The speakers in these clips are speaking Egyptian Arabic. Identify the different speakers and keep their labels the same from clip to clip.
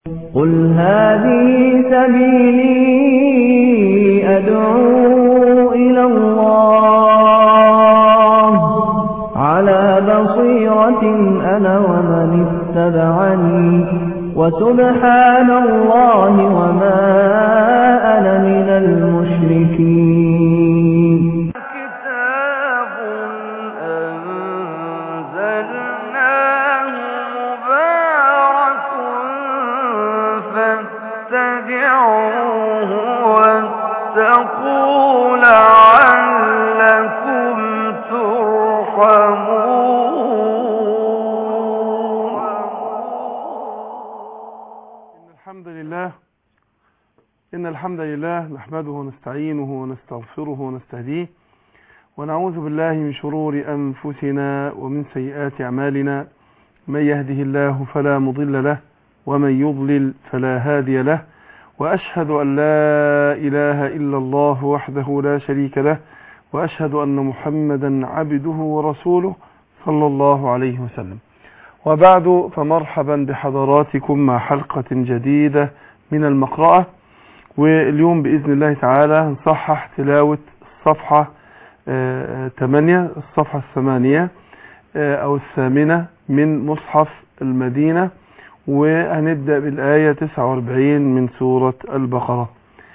Speaker 1: قل هذه سبيلي أدعو إلى الله على بصيرة أنا ومن اتبعني وسبحان الله وما أنا من المشركين
Speaker 2: كتاب أنزلناه مبارك فاتبعوه واتقوا لعلكم ترحمون
Speaker 3: إن الحمد لله إن الحمد لله نحمده ونستعينه ونستغفره ونستهديه ونعوذ بالله من شرور أنفسنا ومن سيئات أعمالنا من يهده الله فلا مضل له ومن يضلل فلا هادي له وأشهد أن لا إله إلا الله وحده لا شريك له وأشهد أن محمدا عبده ورسوله صلى الله عليه وسلم وبعد فمرحبا بحضراتكم مع حلقة جديدة من المقرأة واليوم بإذن الله تعالى هنصحح تلاوة الصفحة آه، 8 الصفحة الثمانية آه، أو الثامنة من مصحف المدينة وهنبدأ بالآية 49 من سورة البقرة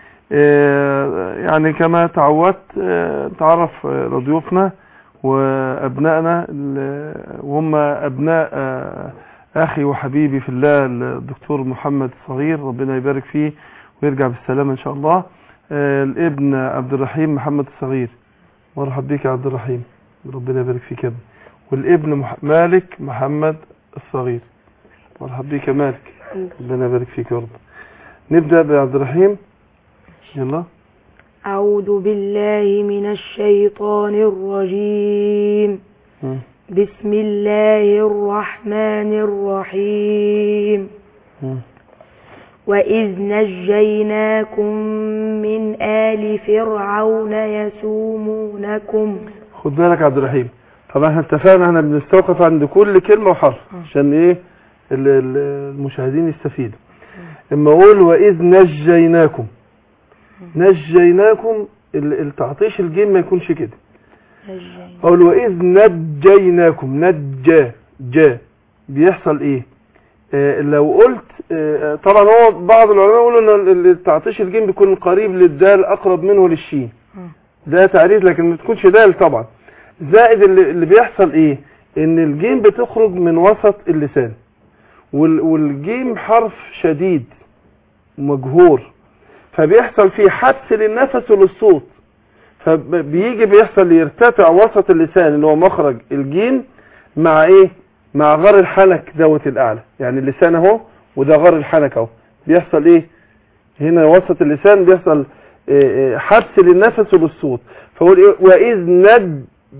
Speaker 3: آه، يعني كما تعودت آه، تعرف آه، لضيوفنا وأبنائنا ال- وهم أبناء آه، أخي وحبيبي في الله الدكتور محمد الصغير ربنا يبارك فيه ويرجع بالسلامة إن شاء الله آه، الابن عبد الرحيم محمد الصغير مرحب بك يا عبد الرحيم ربنا يبارك فيك يا ابني والابن مح- مالك محمد الصغير مرحب بك يا مالك ربنا يبارك فيك يا رب نبدأ بعبد الرحيم يلا
Speaker 4: أعوذ بالله من الشيطان الرجيم
Speaker 3: مم.
Speaker 4: بسم الله الرحمن الرحيم
Speaker 3: مم.
Speaker 4: وإذ نجيناكم من آل فرعون يسومونكم
Speaker 3: خد بالك يا عبد الرحيم طبعا احنا اتفقنا احنا بنستوقف عند كل كلمة وحرف عشان ايه ال- ال- المشاهدين يستفيدوا اما اقول واذ نجيناكم نجيناكم ال- التعطيش الجيم ما يكونش كده
Speaker 4: نجينا.
Speaker 3: اقول واذ نجيناكم نجا جا بيحصل ايه آه لو قلت آه طبعا هو بعض العلماء يقولوا ان ال- التعطيش الجيم بيكون قريب للدال اقرب منه للشين ده تعريف لكن ما تكونش دال طبعا زائد اللي, اللي بيحصل ايه ان الجيم بتخرج من وسط اللسان وال- والجيم حرف شديد مجهور فبيحصل فيه حبس للنفس وللصوت فبيجي بيحصل يرتفع وسط اللسان اللي هو مخرج الجيم مع ايه مع غر الحنك دوت الاعلى يعني اللسان اهو وده غر الحنك اهو بيحصل ايه هنا وسط اللسان بيحصل آه، آه، حبس للنفس وللصوت فقول ايه واذ نج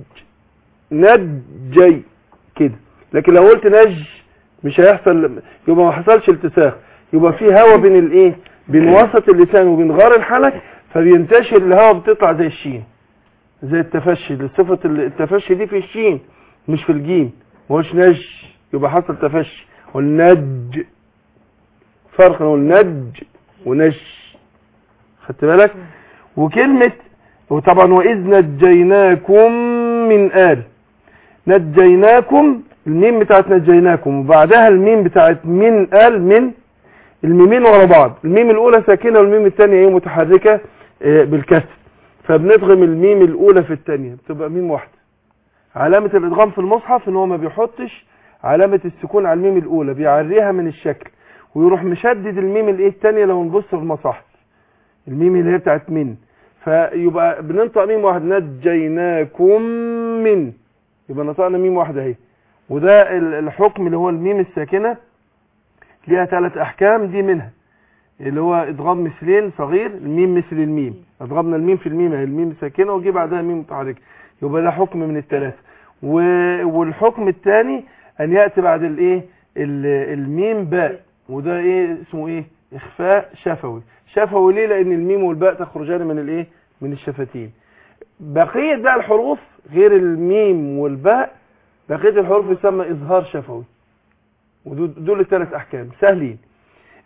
Speaker 3: نجي كده لكن لو قلت نج مش هيحصل يبقى ما حصلش التساخ يبقى في هواء بين الايه بين وسط اللسان وبين غار الحنك فبينتشر الهواء بتطلع زي الشين زي التفشي صفة التفشي دي في الشين مش في الجيم ما هوش نج يبقى حصل تفشي والنج فرق نقول نج ونج خدت بالك وكلمة وطبعا وإذ نجيناكم من آل نجيناكم الميم بتاعت نجيناكم وبعدها الميم بتاعت من آل من الميمين ورا بعض الميم الأولى ساكنة والميم الثانية ايه متحركة آه، بالكسر فبندغم الميم الأولى في الثانية بتبقى ميم واحدة علامة الإدغام في المصحف إن هو ما بيحطش علامة السكون على الميم الأولى بيعريها من الشكل ويروح مشدد الميم الايه الثانية لو نبص في المصاحف الميم اللي هي بتاعت من فيبقى بننطق ميم واحد نجيناكم من يبقى نطقنا ميم واحدة اهي وده ال- الحكم اللي هو الميم الساكنة ليها ثلاث احكام دي منها اللي هو ادغام مثلين صغير الميم مثل الميم ادغمنا الميم في الميم اهي الميم ساكنة وجي بعدها ميم متحركة يبقى ده حكم من الثلاثة و- والحكم الثاني ان يأتي بعد الايه ال- الميم باء وده ايه اسمه ايه اخفاء شفوي شفوي ليه لان الميم والباء تخرجان من الايه من الشفتين بقية بقى الحروف غير الميم والباء بقية الحروف يسمى اظهار شفوي ودول دول الثلاث احكام سهلين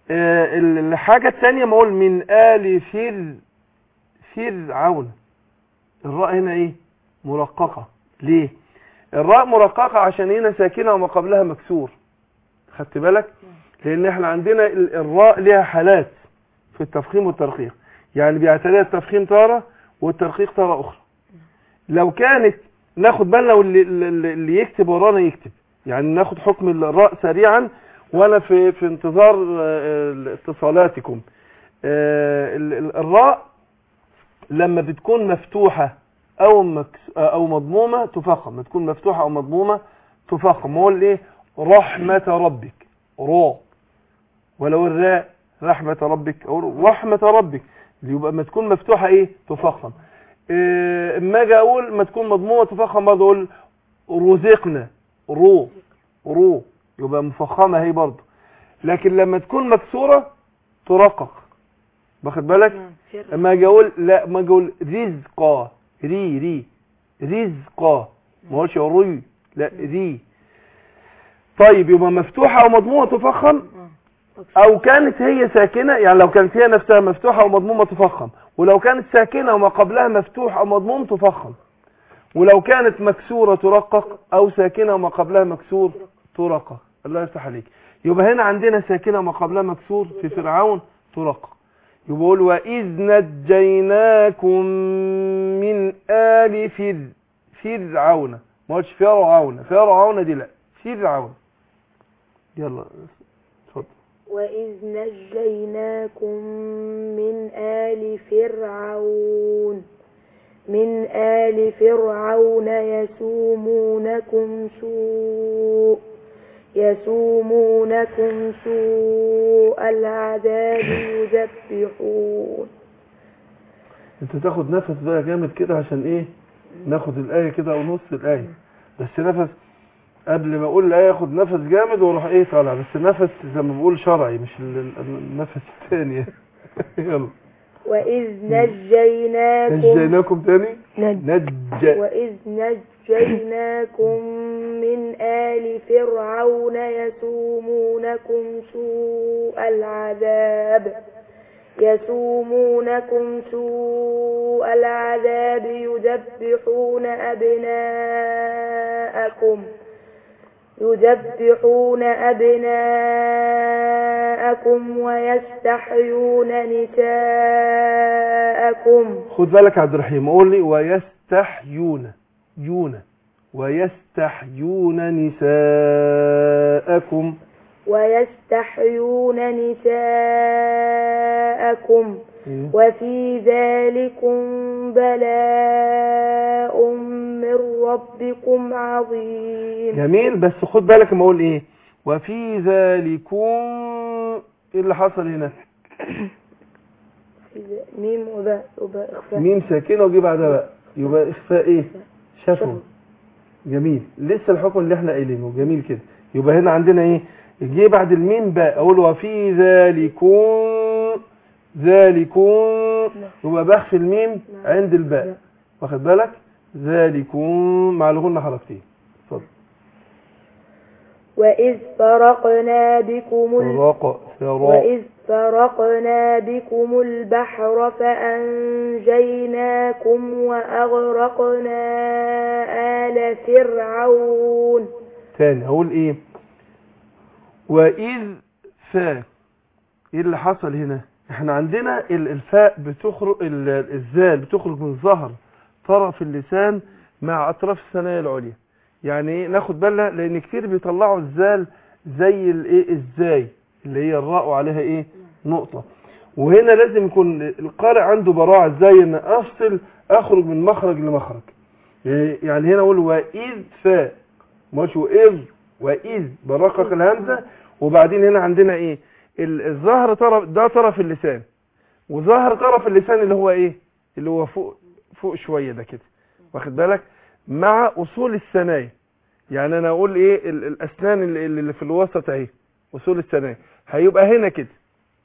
Speaker 3: آه، ال- الحاجة التانية ما اقول من آل فر فرعون الراء هنا ايه مرققة ليه الراء مرققة عشان هنا ساكنة وما قبلها مكسور خدت بالك لان احنا عندنا ال- الراء ليها حالات في التفخيم والترقيق يعني بيعتريها التفخيم تارة والترقيق تارة اخرى لو كانت ناخد بالنا واللي اللي اللي يكتب ورانا يكتب يعني ناخد حكم الراء سريعا وانا في في انتظار آه، اتصالاتكم آه، ال- ال- الراء لما بتكون مفتوحة او مكس او مضمومة تفخم لما تكون مفتوحة او مضمومة تفخم هو الايه رحمة ربك راء ولو الراء رحمة ربك او رحمة ربك اللي يبقى ما تكون مفتوحة ايه تفخم إيه، اما اجي اقول ما تكون مضمومة تفخم برضه اقول رزقنا رو رو يبقى مفخمة هي برضه لكن لما تكون مكسورة ترقق واخد بالك
Speaker 4: نعم فر
Speaker 3: اما اجي اقول لا ما اجي اقول رزقا ري ري رزقا ما اقولش ري لا ري طيب يبقى مفتوحة او مضمومة تفخم
Speaker 4: آه.
Speaker 3: او كانت هي ساكنة يعني لو كانت هي نفسها مفتوحة او مضمومة تفخم ولو كانت ساكنة وما قبلها مفتوح او مضموم تفخم ولو كانت مكسورة ترقق او ساكنة وما قبلها مكسور ترقق الله يفتح عليك يبقى هنا عندنا ساكنة وما قبلها مكسور في فرعون ترقق يبقى يقول وإذ نجيناكم من آل فر فرعون ما قلتش فرعون فرعون دي لا فرعون يلا اتفضل
Speaker 4: وإذ نجيناكم من آل فرعون من آل فرعون يسومونكم سوء يسومونكم سوء العذاب يذبحون
Speaker 3: انت تاخد نفس بقى جامد كده عشان ايه ناخد الآية كده او نص الآية بس نفس قبل ما اقول الآية اخد نفس جامد واروح ايه طالع بس نفس زي ما بقول شرعي مش ال- ال- النفس الثاني يلا
Speaker 4: وإذ نجيناكم
Speaker 3: نجيناكم تاني
Speaker 4: نج
Speaker 3: نج
Speaker 4: وإذ نجيناكم من آل فرعون يسومونكم سوء العذاب يسومونكم سوء العذاب يذبحون أبناءكم يذبحون أبناءكم ويستحيون نساءكم
Speaker 3: خد بالك يا عبد الرحيم قول لي ويستحيون يون ويستحيون نساءكم
Speaker 4: ويستحيون نساءكم
Speaker 3: إيه؟
Speaker 4: وفي ذلكم بلاء من ربكم عظيم
Speaker 3: جميل بس خد بالك لما اقول ايه وفي ذلكم ايه اللي حصل هنا
Speaker 4: في ذ- ميم وباء وباء إخفاء
Speaker 3: ميم ساكنه وجي بعدها بقى يبقى اخفاء ايه شفوي جميل لسه الحكم اللي احنا قايلينه جميل كده يبقى هنا عندنا ايه جه بعد الميم باء اقول وفي ذلكم ذلكم يبقى بخفي الميم عند الباء واخد بالك ذلكم مع الغنة حركتين اتفضل
Speaker 4: وإذ فرقنا بكم ال...
Speaker 3: الراء فراء
Speaker 4: وإذ فرقنا بكم البحر فأنجيناكم وأغرقنا آل فرعون
Speaker 3: تاني هقول ايه واذ فاء ايه اللي حصل هنا احنا عندنا ال- الفاء بتخرج ال- الزال بتخرج من ظهر طرف اللسان مع اطراف الثنايا العليا يعني ايه ناخد بالنا لان كتير بيطلعوا الزال زي الايه ازاي اللي هي الراء وعليها ايه نقطة وهنا لازم يكون القارئ عنده براعة ازاي ان افصل اخرج من مخرج لمخرج يعني هنا اقول واذ فاء مش واذ واذ برقق الهمزة وبعدين هنا عندنا ايه ال- الظهر طرف ده طرف اللسان وظهر طرف اللسان اللي هو ايه اللي هو فوق فوق شوية ده كده واخد بالك مع اصول الثنايا يعني انا اقول ايه ال- الاسنان اللي, اللي في الوسط اهي اصول الثنايا هيبقى هنا كده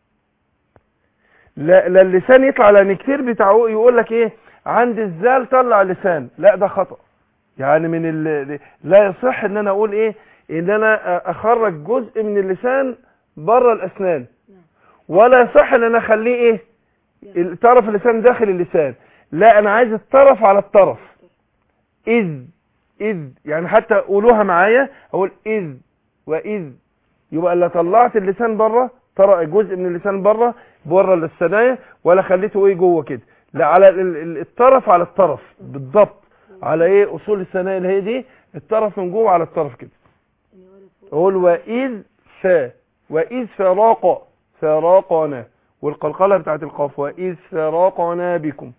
Speaker 3: لا لا اللسان يطلع لان كتير بتاعه يقول لك ايه عند الزال طلع لسان لا ده خطأ يعني من ال... لا يصح ان انا اقول ايه ان انا اخرج جزء من اللسان بره الاسنان ولا يصح ان انا اخليه ايه الطرف اللسان داخل اللسان لا انا عايز الطرف على الطرف اذ اذ يعني حتى قولوها معايا اقول اذ واذ يبقى لا طلعت اللسان بره طرق جزء من اللسان بره بره الثنايا ولا خليته ايه جوه كده لا على ال- ال- الطرف على الطرف بالضبط على ايه اصول الثنايا اللي هي دي الطرف من جوه على الطرف كده اقول واذ ف واذ فراق فراقنا والقلقله بتاعت القاف واذ فراقنا بكم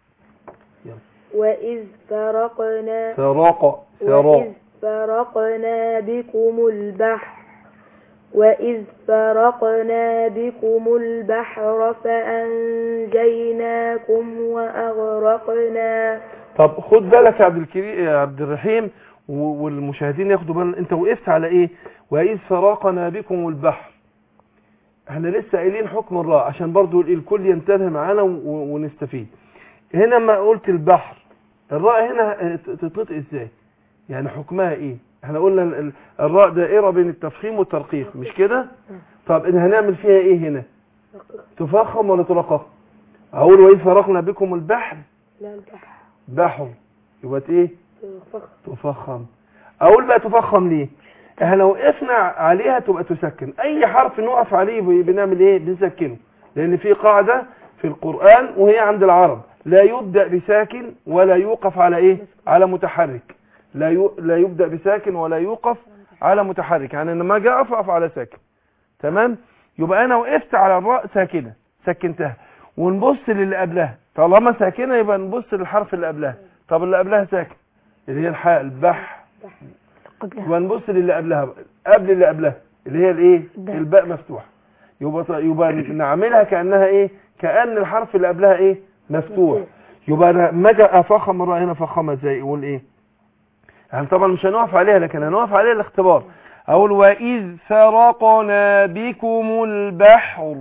Speaker 4: وإذ فرقنا
Speaker 3: فراق
Speaker 4: وإذ
Speaker 3: فراق
Speaker 4: فرقنا بكم البحر وإذ فرقنا بكم البحر فأنجيناكم وأغرقنا
Speaker 3: طب خد بالك يا عبد الكريم يا عبد الرحيم و- والمشاهدين ياخدوا بالهم انت وقفت على ايه واذ فراقنا بكم البحر احنا لسه قايلين حكم الراء عشان برضو الكل ينتبه معانا و- و- ونستفيد هنا ما قلت البحر الراء هنا ت- تتنطق ازاي يعني حكمها ايه احنا قلنا ال- ال- الراء دائره بين التفخيم والترقيق مش كده طب إن هنعمل فيها ايه هنا تفخم ولا ترقق اقول واذ فرقنا بكم البحر
Speaker 4: لا البحر
Speaker 3: بحر يبقى ايه
Speaker 4: فخ
Speaker 3: تفخم اقول بقى تفخم ليه احنا لو وقفنا عليها تبقى تسكن اي حرف نقف عليه ب- بنعمل ايه بنسكنه لان في قاعدة في القرآن وهي عند العرب لا يبدأ بساكن ولا يوقف على ايه على متحرك لا يو... لا يبدأ بساكن ولا يوقف على متحرك يعني لما اجي اقف اقف على ساكن تمام يبقى انا وقفت على الراء ساكنة سكنتها ونبص للي قبلها طالما ساكنة يبقى نبص للحرف اللي قبلها طب اللي قبلها ساكن اللي هي الحاء البح
Speaker 5: قبلها
Speaker 3: يبقى نبص للي قبلها بقى. قبل اللي قبلها اللي هي الايه
Speaker 5: الباء.
Speaker 3: الباء مفتوحه يبقى ط- يبقى نعملها كانها ايه كان الحرف اللي قبلها ايه مفتوح يبقى انا لما اجي افخم الراء هنا فخمها ازاي يقول ايه يعني طبعا مش هنقف عليها لكن هنقف عليها الاختبار اقول واذ فرقنا بكم البحر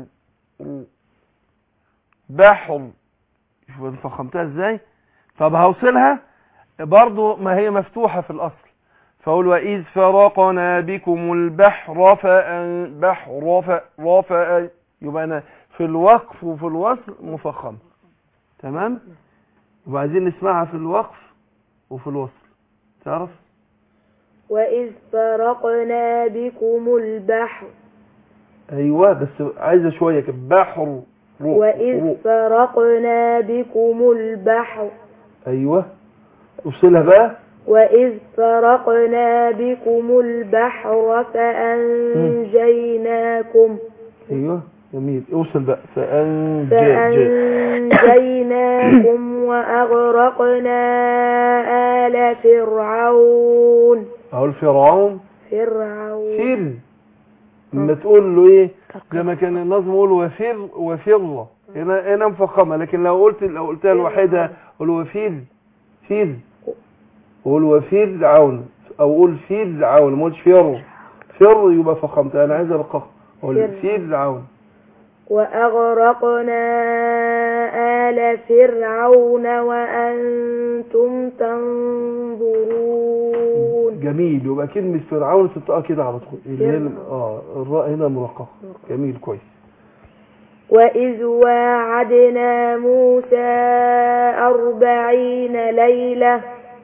Speaker 3: بحر شوف أنا فخمتها ازاي طب هوصلها برضو ما هي مفتوحة في الأصل فأقول وإذ فرقنا بكم البحر فأن بحر ف- رفأ يبقى أنا في الوقف وفي الوصل مفخم تمام يبقى عايزين نسمعها في الوقف وفي الوصل تعرف
Speaker 4: وإذ فرقنا بكم البحر
Speaker 3: أيوة بس عايزة شوية كده بحر رو
Speaker 4: وإذ
Speaker 3: رو
Speaker 4: فرقنا بكم البحر
Speaker 3: أيوة وصلها بقى
Speaker 4: وإذ فرقنا بكم البحر فأنجيناكم
Speaker 3: أيوة جميل اوصل بقى فأنجى
Speaker 4: فأنجيناكم وأغرقنا آل فرعون
Speaker 3: أقول فرعون
Speaker 4: فرعون
Speaker 3: فر لما تقول له ايه لما كان النظم يقول وفر وفر هنا هنا مفخمه لكن لو قلت لو قلتها لوحدها قول وفر فر قول وفر عون او قول فر عون ما قلتش فر فر يبقى فخمت انا عايز ارقق قول فر عون
Speaker 4: وأغرقنا آل فرعون وأنتم تنظرون
Speaker 3: جميل يبقى كلمه فرعون تنطقها كده على طول اللي هي
Speaker 4: فرعون.
Speaker 3: اه الراء هنا مرققه جميل كويس
Speaker 4: وإذ واعدنا موسى أربعين ليلة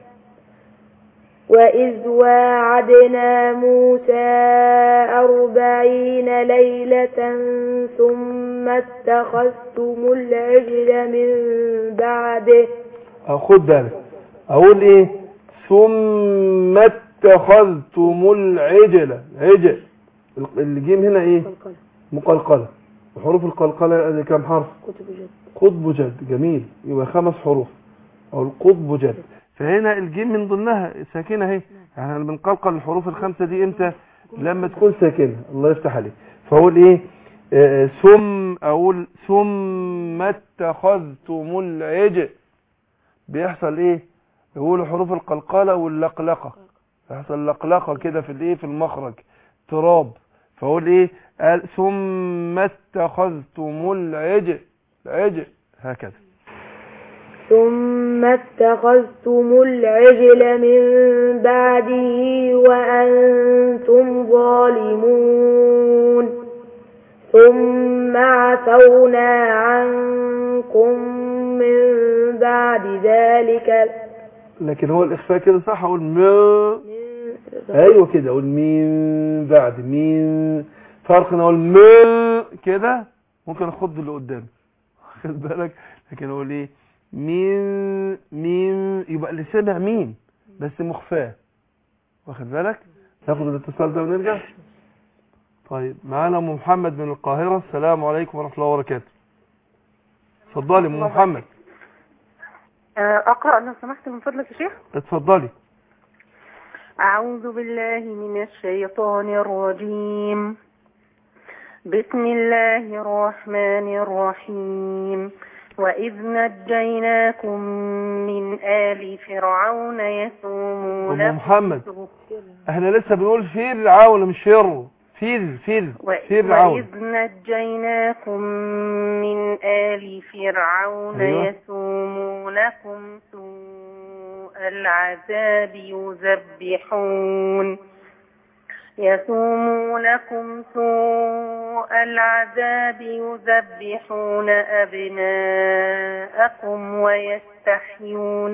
Speaker 4: وإذ واعدنا موسى أربعين ليلة ثم اتخذتم العجل من بعده
Speaker 3: أه، خد بالك اقول ايه ثم اتخذتم العجل عجل الجيم هنا ايه مقلقلة وحروف القلقلة دي كام حرف قطب جد جميل يبقى خمس حروف او القطب جد فهنا الجيم من ضمنها ساكنة اهي يعني احنا بنقلقل الحروف الخمسة دي امتى لما تكون ساكنة الله يفتح عليك فاقول ايه آه، ثم اقول ثم اتخذتم العجل بيحصل ايه يقولوا حروف القلقلة واللقلقة يحصل لقلقة كده في الايه في المخرج تراب فاقول ايه قال ثم اتخذتم العجل العجل هكذا
Speaker 4: ثم اتخذتم العجل من بعده وأنتم ظالمون ثم عفونا عنكم من بعد ذلك
Speaker 3: لكن هو الاخفاء كده صح اقول م ايوه كده اقول من بعد من فرق انا اقول م كده ممكن اخد اللي قدام خد بالك لكن اقول ايه من من يبقى اللي سمع مين بس مخفاه واخد بالك ناخد الاتصال ده ونرجع طيب معانا ام محمد من القاهره السلام عليكم ورحمه الله وبركاته اتفضلي ام محمد
Speaker 5: آه، أقرأ لو سمحت من فضلك يا شيخ
Speaker 3: اتفضلي
Speaker 5: أعوذ بالله من الشيطان الرجيم بسم الله الرحمن الرحيم وإذ نجيناكم من آل فرعون يسومونكم
Speaker 3: أم محمد. احنا لسه بنقول فرعون مش فر فيل فيل
Speaker 5: و-
Speaker 3: فرعون
Speaker 5: وإذ نجيناكم من آل فرعون
Speaker 3: أيوة.
Speaker 5: يسومونكم سوء العذاب يذبحون يسومونكم سوء العذاب يذبحون أبناءكم ويستحيون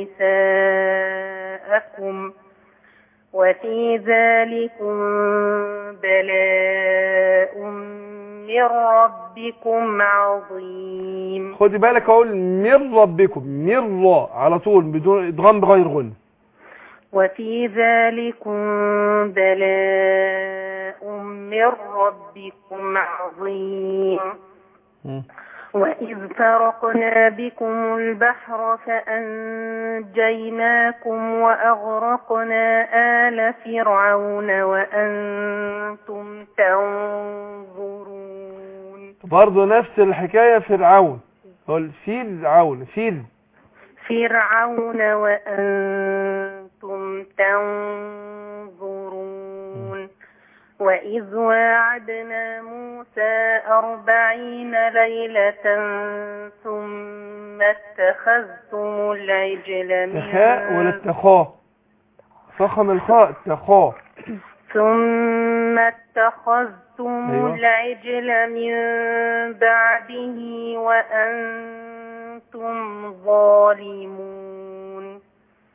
Speaker 5: نساءكم وفي ذلكم بلاء من ربكم عظيم
Speaker 3: خدي بالك اقول من ربكم من را على طول بدون ادغام بغير غن
Speaker 5: وفي ذلكم بلاء من ربكم عظيم وإذ فرقنا بكم البحر فأنجيناكم وأغرقنا آل فرعون وأنتم تنظرون
Speaker 3: برضه نفس الحكاية فرعون قول فرعون فيل
Speaker 5: فرعون وأنتم تنظرون وإذ واعدنا موسى أربعين ليلة ثم اتخذتم العجل من
Speaker 3: تخاء ولا التخاء فخم الخاء تخاء
Speaker 5: ثم اتخذتم
Speaker 3: أيوة.
Speaker 5: العجل من بعده وأنتم ظالمون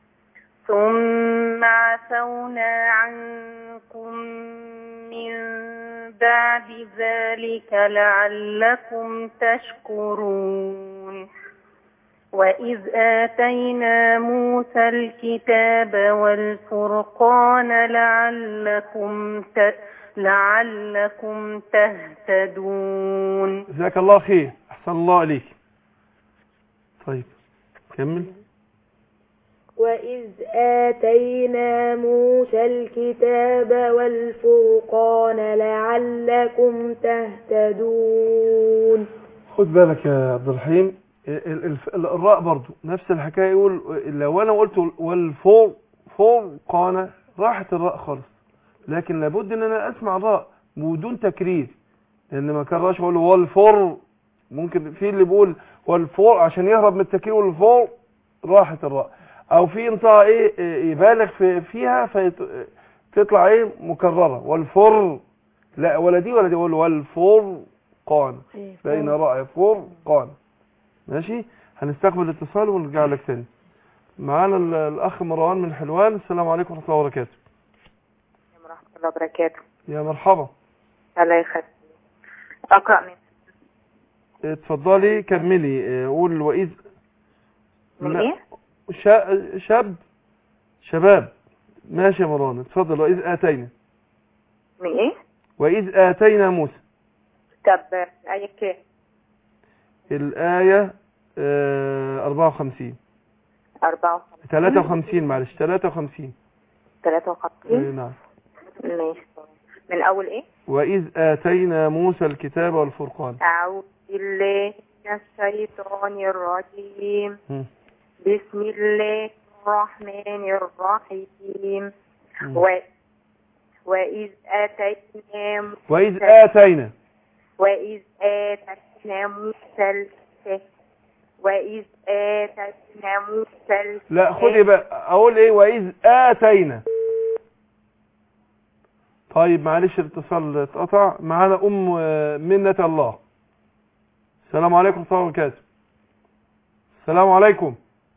Speaker 5: ثم عفونا عنكم من بعد ذلك لعلكم تشكرون وإذ آتينا موسى الكتاب والفرقان لعلكم ت... لعلكم تهتدون
Speaker 3: جزاك الله خير احسن الله عليك طيب كمل
Speaker 4: وإذ آتينا موسى الكتاب والفرقان لعلكم تهتدون
Speaker 3: خد بالك يا عبد الرحيم ال- ال- ال- الراء برضو نفس الحكايه يقول لو انا قلت والفور فور قانا راحت الراء خالص لكن لابد ان انا اسمع الراء بدون تكرير لان ما كررش اقول والفور ممكن في اللي بيقول والفور عشان يهرب من التكرير والفور راحت الراء او في انطاء ايه إيه يبالغ في فيها فتطلع ايه مكرره والفر لا ولا دي ولا دي يقول والفور قانا بين راء فرقان ماشي هنستقبل الاتصال ونرجع لك تاني معانا ال- الاخ مروان من حلوان السلام عليكم ورحمه الله وبركاته
Speaker 5: ورحمة الله وبركاته
Speaker 3: يا مرحبا
Speaker 5: الله يخليك أقرأ من
Speaker 3: اتفضلي كملي اه، قول واذ
Speaker 5: من
Speaker 3: لا،
Speaker 5: إيه؟
Speaker 3: شا- شاب شباب ماشي يا مروان اتفضل واذ اتينا
Speaker 5: من إيه؟
Speaker 3: واذ اتينا موسى
Speaker 5: طب آية كام؟
Speaker 3: الايه اه، 54
Speaker 5: أربعة
Speaker 3: 53 معلش 53
Speaker 5: ثلاثة
Speaker 3: اه،
Speaker 5: وخمسين
Speaker 3: نعم
Speaker 5: ماشي من أول إيه؟
Speaker 3: واذ اتينا موسى الكتاب والفرقان
Speaker 5: أعوذ بالله من الشيطان الرجيم
Speaker 3: مم.
Speaker 5: بسم الله الرحمن الرحيم
Speaker 3: مم.
Speaker 5: و... وإذ آتينا
Speaker 3: وإذ
Speaker 5: موسى
Speaker 3: آتينا
Speaker 5: وإذ آتينا موسى الكتاب وإذ آتينا موسى الكتاب
Speaker 3: لا خدي بقى أقول إيه وإذ آتينا طيب معلش الاتصال اتقطع معانا ام آه، منة الله السلام عليكم ورحمه الله وبركاته السلام عليكم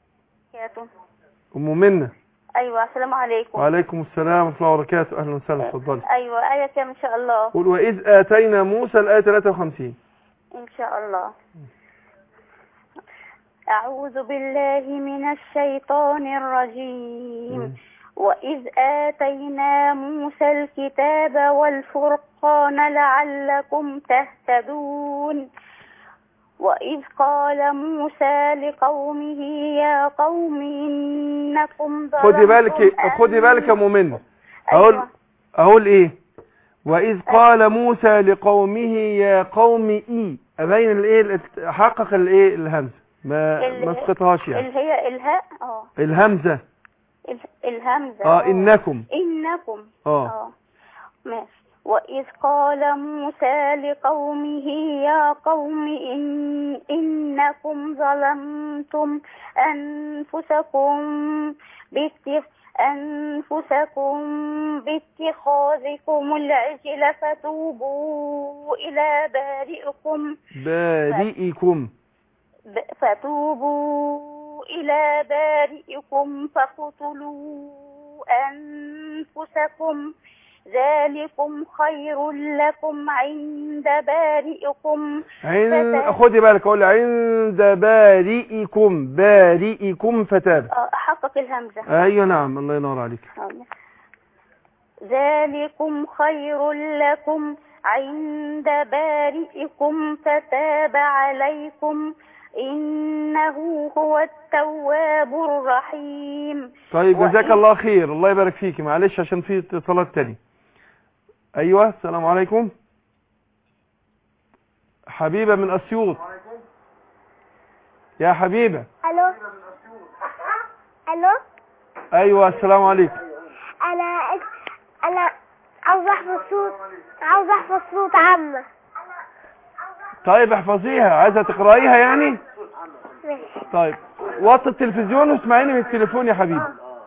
Speaker 3: ام منة
Speaker 6: ايوه السلام عليكم
Speaker 3: وعليكم السلام ورحمه الله وبركاته اهلا وسهلا اتفضلي
Speaker 6: ايوه ايه كام ان شاء الله
Speaker 3: قول واذ اتينا موسى الايه 53
Speaker 6: ان شاء الله اعوذ بالله من الشيطان الرجيم واذ اتينا موسى الكتاب والفرقان لعلكم تهتدون وإذ قال موسى لقومه يا قوم إنكم
Speaker 3: خدي بالك
Speaker 6: ظلمتم
Speaker 3: خدي بالك يا مؤمنة
Speaker 6: أنفس-
Speaker 3: اقول
Speaker 6: أيوة.
Speaker 3: اقول ايه واذ قال موسى لقومه يا قوم اي ابين الايه الات- احقق الايه الهمزه ما
Speaker 6: ال-
Speaker 3: ما اسقطهاش يعني
Speaker 6: اللي هي الهاء اه
Speaker 3: الهمزه
Speaker 6: ال- الهمزة
Speaker 3: اه انكم
Speaker 6: إنكم
Speaker 3: اه
Speaker 6: اه ماشي وإذ قال موسى لقومه يا قوم إن إنكم ظلمتم أنفسكم باتخ أنفسكم باتخاذكم العجل فتوبوا إلى بارئكم
Speaker 3: بارئكم
Speaker 6: ب- فتوبوا إلى بارئكم فاقتلوا أنفسكم ذلكم خير لكم عند بارئكم
Speaker 3: عند
Speaker 6: فتاب.
Speaker 3: خدي بالك اقول عند بارئكم بارئكم فتاب
Speaker 6: آه، حقق الهمزة
Speaker 3: ايوه نعم الله ينور عليك
Speaker 6: ذلكم خير لكم عند بارئكم فتاب عليكم إنه هو التواب الرحيم
Speaker 3: طيب جزاك
Speaker 6: وإن-
Speaker 3: الله خير الله يبارك فيك معلش عشان في اتصالات تاني ايوه السلام عليكم حبيبة من اسيوط يا حبيبة
Speaker 7: الو الو
Speaker 3: ايوه السلام عليكم
Speaker 7: انا انا عاوز احفظ صوت عاوز احفظ صوت عامة
Speaker 3: طيب احفظيها عايزة تقرأيها يعني
Speaker 7: ماشي
Speaker 3: طيب وطي التلفزيون واسمعيني من التليفون يا حبيبي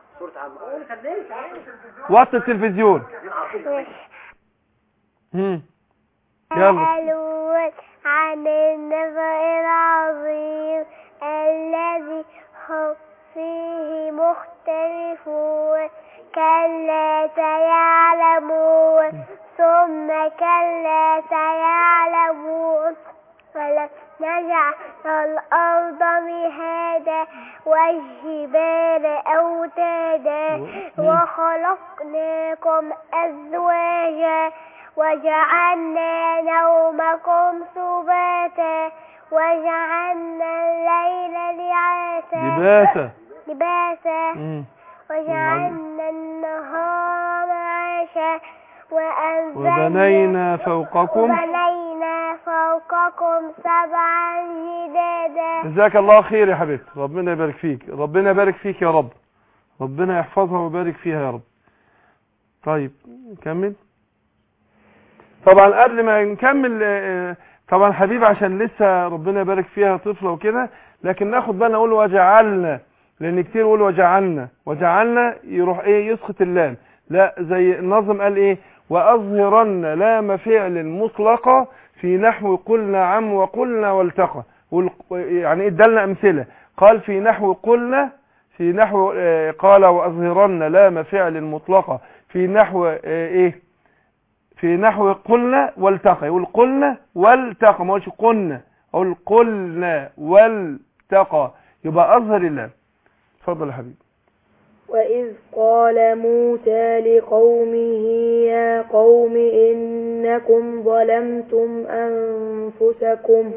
Speaker 3: وطي التلفزيون
Speaker 7: ماشي
Speaker 3: مم. يلا
Speaker 7: يسألون عن النبأ العظيم الذي هم فيه مختلفون كلا سيعلمون ثم كلا سيعلمون ولم نجعل الأرض مهادا والجبال أوتادا وخلقناكم أزواجا وجعلنا نومكم سباتا وجعلنا الليل لعاسا
Speaker 3: لباسة
Speaker 7: لباسا
Speaker 3: مم.
Speaker 7: وجعلنا النهار معاشا وأنزلنا
Speaker 3: وبنينا فوقكم
Speaker 7: وبنينا فوقكم سبعا جدادا
Speaker 3: جزاك الله خير يا حبيبتي ربنا يبارك فيك ربنا يبارك فيك يا رب ربنا يحفظها ويبارك فيها يا رب طيب نكمل طبعا قبل ما نكمل آه، طبعا حبيبي عشان لسه ربنا يبارك فيها طفلة وكده لكن ناخد بالنا نقول وجعلنا لان كتير يقول وجعلنا وجعلنا يروح ايه يسقط اللام لا زي النظم قال ايه واظهرن لام فعل مطلقة في نحو قلنا عم وقلنا والتقى وال- يعني إيه ادالنا امثله قال في نحو قلنا في نحو آه، قال واظهرن لام فعل مطلقة في نحو آه، ايه في نحو قلنا والتقى يقول قلنا والتقى ما قالش قلنا اقول قلنا والتقى يبقى اظهر اللام اتفضل يا حبيبي
Speaker 4: وإذ قال موسى لقومه يا قوم إنكم ظلمتم أنفسكم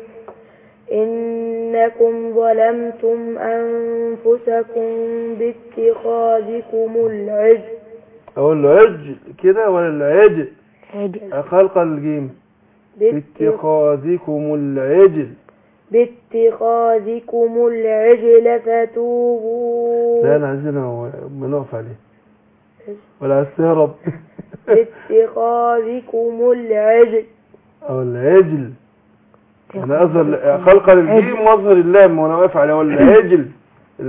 Speaker 4: إنكم ظلمتم أنفسكم باتخاذكم العجل
Speaker 3: اقول له عجل كده ولا العجل خلق الجيم
Speaker 4: باتخ-
Speaker 3: باتخاذكم العجل
Speaker 4: باتخاذكم العجل فتوبوا
Speaker 3: لا انا عايزين بنقف عليه ولا عايز تهرب
Speaker 4: باتخاذكم العجل
Speaker 3: او العجل انا اظهر خلق الجيم واظهر اللام وانا واقف عليه ولا العجل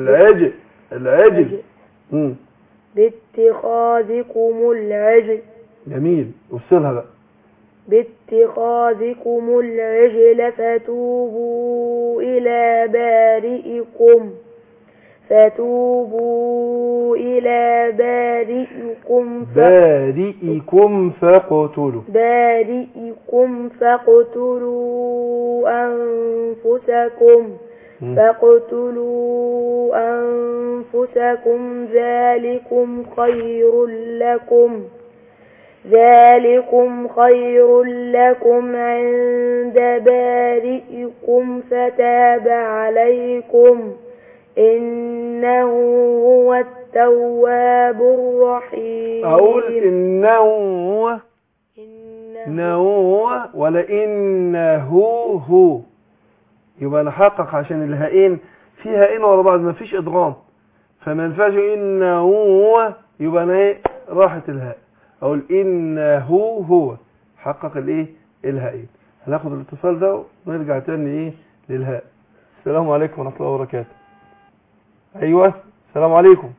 Speaker 3: العجل العجل مم.
Speaker 4: باتخاذكم العجل
Speaker 3: جميل وصلها بقى
Speaker 4: باتخاذكم العجل فتوبوا إلى بارئكم فتوبوا إلى بارئكم ف...
Speaker 3: بارئكم فاقتلوا
Speaker 4: بارئكم فاقتلوا أنفسكم
Speaker 3: مم.
Speaker 4: فاقتلوا أنفسكم ذلكم خير لكم ذلكم خير لكم عند بارئكم فتاب عليكم إنه هو التواب الرحيم
Speaker 3: اقول انه هو
Speaker 4: إنه
Speaker 3: انه هو ولا انه هو يبقى نحقق عشان الهائين في هائين ورا بعض ما فيش ادغام فما ينفعش انه هو يبقى انا ايه راحت الهاء اقول انه هو حقق الايه الهائين هناخد الاتصال ده ونرجع تاني ايه للهاء السلام عليكم ورحمه الله وبركاته ايوه السلام عليكم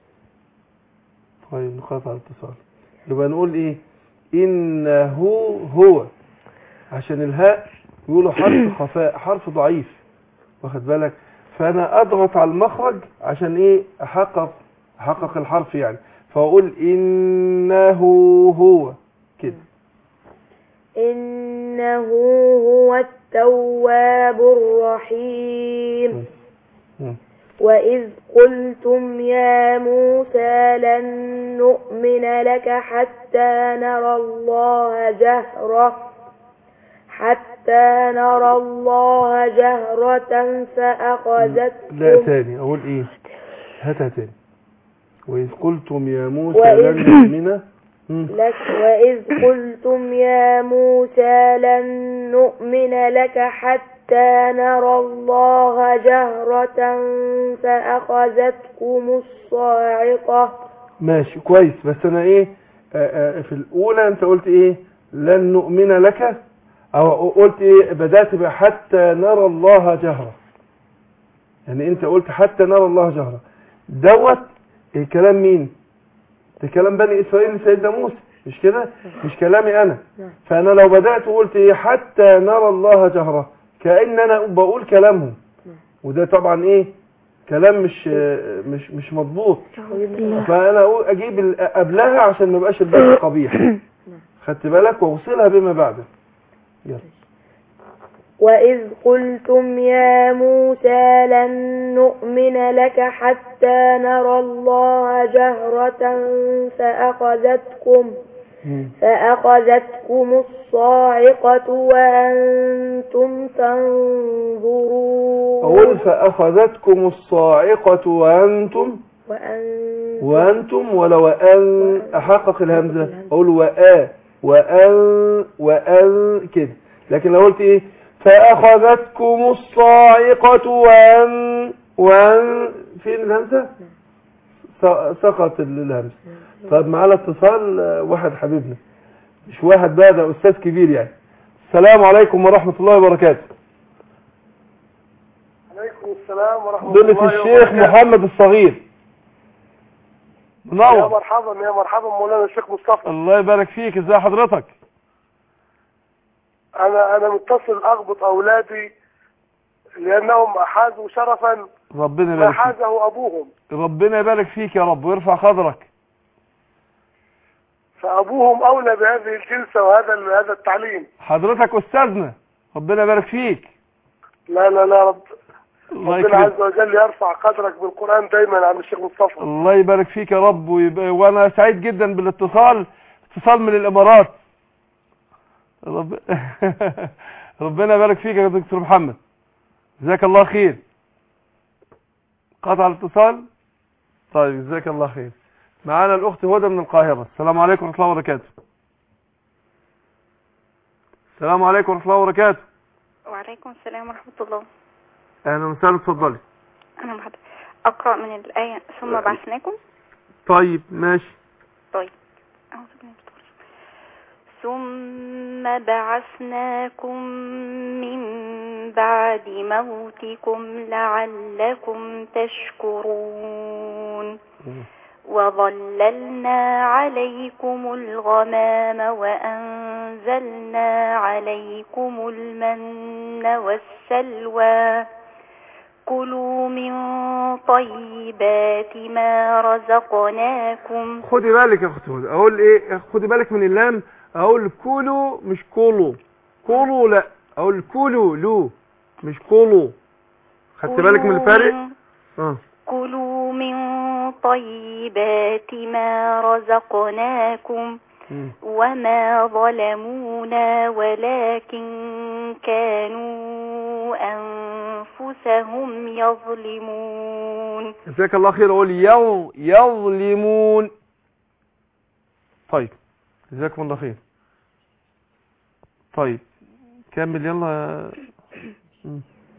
Speaker 3: طيب نقاطع الاتصال يبقى نقول ايه انه هو عشان الهاء يقولوا حرف خفاء حرف ضعيف واخد بالك فانا اضغط على المخرج عشان ايه احقق احقق الحرف يعني فاقول انه هو كده
Speaker 4: إنه هو التواب الرحيم
Speaker 3: مم.
Speaker 4: وإذ قلتم يا موسى لن نؤمن لك حتى نرى الله جهرة حتى نرى الله جهرة
Speaker 3: لا
Speaker 4: فأخذتكم
Speaker 3: تاني اقول ايه هاتها تاني واذ قلتم يا موسى
Speaker 4: وإذ-
Speaker 3: لن نؤمن مم.
Speaker 4: لك وإذ قلتم يا موسى لن نؤمن لك حتى نرى الله جهرة فأخذتكم الصاعقة
Speaker 3: ماشي كويس بس انا ايه آه، آه، في الاولى انت قلت ايه لن نؤمن لك او قلت ايه بدأت بقى حتى نرى الله جهرة يعني انت قلت حتى نرى الله جهرة دوت إيه كلام مين ده كلام بني اسرائيل سيدنا موسى مش كده مش كلامي انا
Speaker 4: نعم.
Speaker 3: فانا لو بدأت وقلت ايه حتى نرى الله جهرة كأن انا بقول كلامهم
Speaker 4: نعم.
Speaker 3: وده طبعا ايه كلام مش آه، مش مش مضبوط فانا اقول اجيب ال- قبلها عشان ما يبقاش البيت قبيح خدت بالك واوصلها بما بعده يلا
Speaker 4: وإذ قلتم يا موسى لن نؤمن لك حتى نرى الله جهرة فأخذتكم
Speaker 3: مم.
Speaker 4: فأخذتكم الصاعقة وأنتم تنظرون
Speaker 3: اقول فاخذتكم الصاعقة وانتم
Speaker 4: وأنتم
Speaker 3: وانتم ولا وان احقق الهمزة اقول وآ وان وان كده لكن لو قلت ايه فاخذتكم الصاعقة وان وان فين الهمزة س- سقط الهمزة طب معانا اتصال آه، واحد حبيبنا مش واحد بقى ده استاذ كبير يعني السلام عليكم ورحمة الله وبركاته
Speaker 8: عليكم السلام ورحمة
Speaker 3: دولة
Speaker 8: الله
Speaker 3: الشيخ
Speaker 8: وبركاته.
Speaker 3: محمد الصغير
Speaker 8: يا
Speaker 3: منور
Speaker 8: مرحبا يا مرحبا مولانا الشيخ مصطفى
Speaker 3: الله يبارك فيك ازي حضرتك
Speaker 8: انا انا متصل اغبط اولادي لانهم حازوا شرفا
Speaker 3: ربنا
Speaker 8: ما
Speaker 3: يبارك فيك
Speaker 8: حازه ابوهم
Speaker 3: ربنا يبارك فيك يا رب ويرفع قدرك
Speaker 8: فابوهم اولى بهذه الجلسه وهذا هذا التعليم
Speaker 3: حضرتك استاذنا ربنا يبارك فيك
Speaker 8: لا لا لا رب
Speaker 3: الله
Speaker 8: ربنا عز
Speaker 3: يكرمك
Speaker 8: وجل يرفع قدرك بالقران دايما عن الشيخ مصطفى
Speaker 3: الله يبارك فيك يا رب ويبقى وانا سعيد جدا بالاتصال اتصال من الامارات رب... ربنا يبارك فيك يا دكتور محمد جزاك الله خير قطع الاتصال طيب جزاك الله خير معانا الاخت هدى من القاهره السلام عليكم ورحمه الله وبركاته السلام عليكم ورحمه الله وبركاته
Speaker 9: وعليكم السلام ورحمة الله
Speaker 3: اهلا وسهلا اتفضلي
Speaker 9: أنا محمد أقرأ من الآية ثم بعثناكم
Speaker 3: طيب ماشي
Speaker 9: طيب أعوذ بالله من الشيطان الرجيم. ثم بعثناكم من بعد موتكم لعلكم تشكرون
Speaker 6: وظللنا عليكم الغمام وأنزلنا عليكم المن والسلوى كلوا من طيبات ما رزقناكم
Speaker 3: خدي بالك يا اخت هدى اقول ايه خدي بالك من اللام اقول كولو مش كولو كولو لا اقول كولو لو مش كولو خدت بالك من الفرق اه
Speaker 6: كلوا من طيبات ما رزقناكم
Speaker 3: مم.
Speaker 6: وما ظلمونا ولكن كانوا أنفسهم يظلمون
Speaker 3: جزاك الله خير اقول يظ يظلمون طيب جزاكم الله خير طيب كمل يلا مم.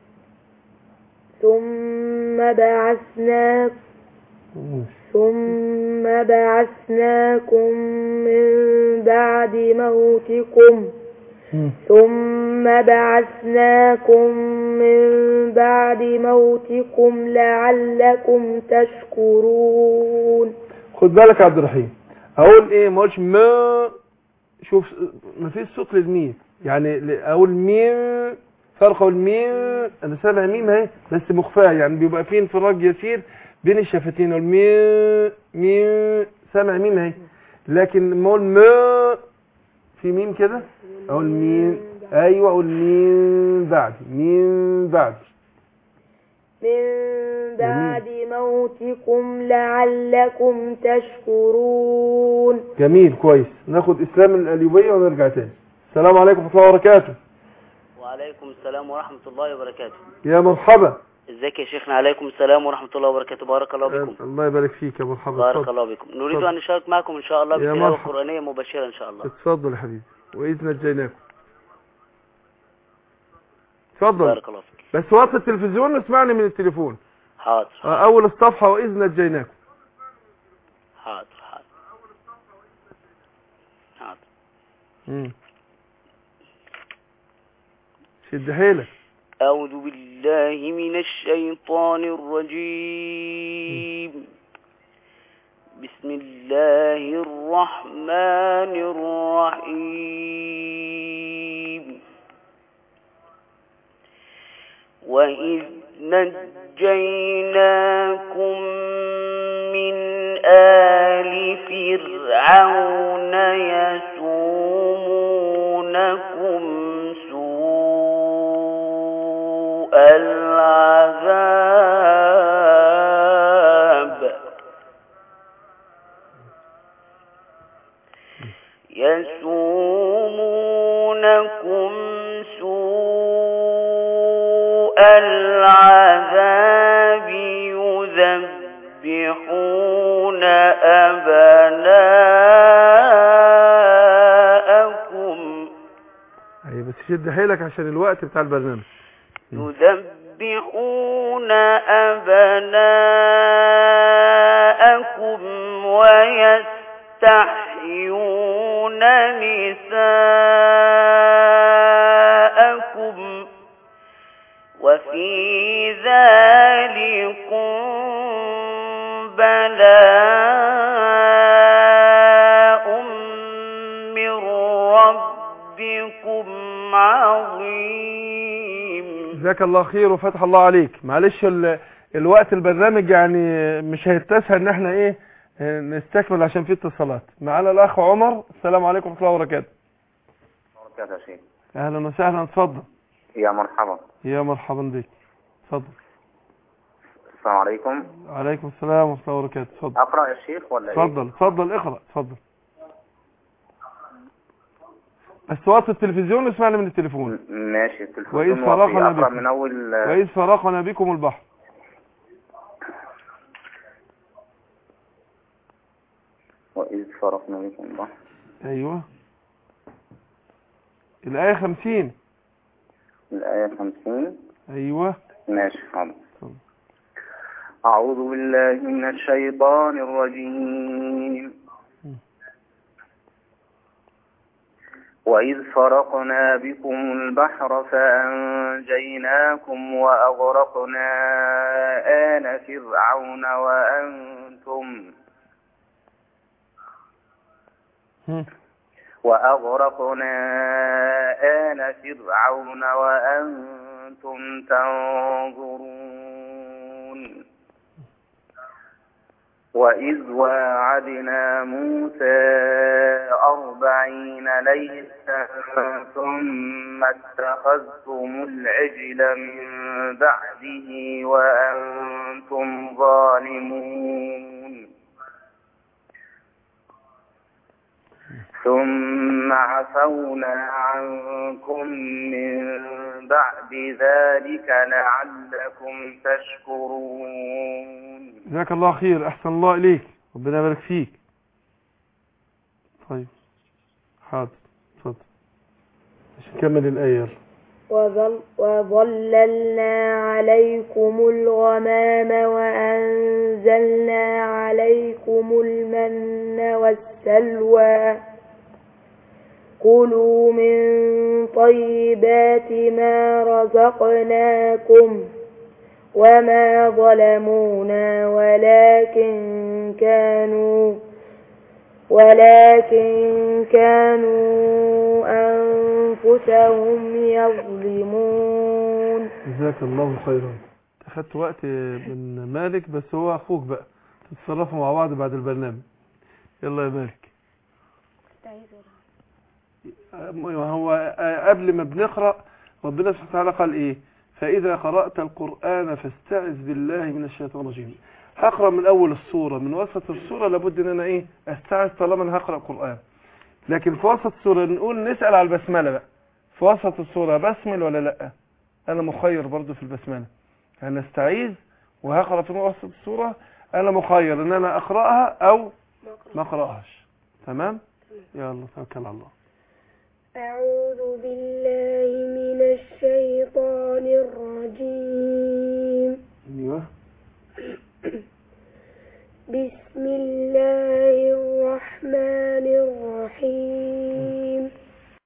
Speaker 4: ثم بعثنا
Speaker 3: مم.
Speaker 4: ثم بعثناكم من بعد موتكم
Speaker 3: مم.
Speaker 4: ثم بعثناكم من بعد موتكم لعلكم تشكرون
Speaker 3: خد بالك يا عبد الرحيم اقول ايه ما اقولش ما شوف ما فيش صوت للميم يعني ل- اقول ميم فرق اقول ميم انا سامع ميم اهي بس مخفاه يعني بيبقى فيه انفراج يسير بين الشفتين اقول ميم ميم سامع ميم اهي لكن لما اقول ما في ميم كده اقول ميم ايوه اقول ميم بعد ميم بعد
Speaker 4: من بعد موتكم لعلكم تشكرون
Speaker 3: جميل كويس ناخد اسلام الاليوبيه ونرجع تاني السلام عليكم ورحمه الله وبركاته
Speaker 10: وعليكم السلام ورحمة الله وبركاته
Speaker 3: يا مرحبا
Speaker 10: ازيك يا شيخنا عليكم السلام ورحمة الله وبركاته بارك الله بكم
Speaker 3: الله يبارك فيك يا مرحبا
Speaker 10: بارك
Speaker 3: اتفضل.
Speaker 10: الله بكم نريد
Speaker 3: اتفضل.
Speaker 10: أن نشارك معكم إن شاء الله
Speaker 3: يا
Speaker 10: بتلاوة
Speaker 3: مرحبا.
Speaker 10: قرآنية مباشرة إن شاء الله
Speaker 3: اتفضل يا حبيبي واذ نجيناكم اتفضل
Speaker 10: بارك الله فيك
Speaker 3: بس وطي التلفزيون واسمعني من التليفون
Speaker 10: حاضر
Speaker 3: اه، اول الصفحه واذ نجيناكم
Speaker 10: حاضر حاضر حاضر
Speaker 3: مم. شد حيلك
Speaker 10: أعوذ بالله من الشيطان الرجيم بسم الله الرحمن الرحيم وإذ نجيناكم من آل فرعون يسومونكم سوء العذاب يسومونكم سوء العذاب يذبحون أبناءكم
Speaker 3: اي بس شد حيلك عشان الوقت بتاع البرنامج
Speaker 10: يذبحون أبناءكم ويستحيون نساءكم وفي ذلكم بلاء من ربكم عظيم
Speaker 3: جزاك الله خير وفتح الله عليك معلش ال... الوقت البرنامج يعني مش هيتسع ان احنا ايه اه، نستكمل عشان في اتصالات معانا الاخ عمر السلام عليكم ورحمه الله وبركاته
Speaker 11: بركاته يا شيخ
Speaker 3: اهلا وسهلا اتفضل
Speaker 11: يا مرحبا
Speaker 3: يا مرحبا بك اتفضل
Speaker 11: السلام عليكم
Speaker 3: وعليكم السلام ورحمه الله وبركاته اتفضل
Speaker 11: اقرا يا شيخ ولا ايه
Speaker 3: اتفضل اتفضل اقرا اتفضل بس وقت التلفزيون اسمعنا من التليفون
Speaker 11: ماشي
Speaker 3: وإذ
Speaker 11: التلفزيون
Speaker 3: فرغنا
Speaker 11: واطي اقرا
Speaker 3: بكم.
Speaker 11: من اول
Speaker 3: واذ فرقنا بكم البحر
Speaker 11: واذ فرقنا بكم البحر
Speaker 3: ايوه الايه 50
Speaker 11: الايه 50
Speaker 3: ايوه
Speaker 11: ماشي حاضر أعوذ بالله من الشيطان الرجيم وإذ فرقنا بكم البحر فأنجيناكم وأغرقنا آل فرعون وأنتم
Speaker 3: هم.
Speaker 11: وأغرقنا آل فرعون وأنتم تنظرون وإذ واعدنا موسى أربعين ليلة ثم اتخذتم العجل من بعده وأنتم ظالمون ثم عفونا عنكم من بعد ذلك لعلكم تشكرون
Speaker 3: جزاك الله خير احسن الله اليك ربنا يبارك فيك طيب حاضر اتفضل مش نكمل الايه يلا.
Speaker 4: وظل وظللنا عليكم الغمام وأنزلنا عليكم المن والسلوى كلوا من طيبات ما رزقناكم وما ظلمونا ولكن كانوا ولكن كانوا أنفسهم يظلمون
Speaker 3: جزاك الله خيرا اخدت وقت من مالك بس هو اخوك بقى تتصرفوا مع بعض بعد البرنامج يلا يا مالك هو قبل ما بنقرأ ربنا سبحانه وتعالى قال ايه فإذا قرأت القرآن فاستعذ بالله من الشيطان الرجيم هقرأ من أول السورة من وسط السورة لابد ان انا ايه استعذ طالما انا هقرأ قرآن لكن في وسط السورة نقول نسأل على البسملة بقى في وسط السورة بسمل ولا لا انا مخير برضو في البسملة انا استعيذ وهقرأ في وسط السورة انا مخير ان انا اقرأها او ما اقرأهاش تمام يلا توكل على الله
Speaker 7: أعوذ بالله من الشيطان الرجيم
Speaker 3: ايوه
Speaker 7: بسم الله الرحمن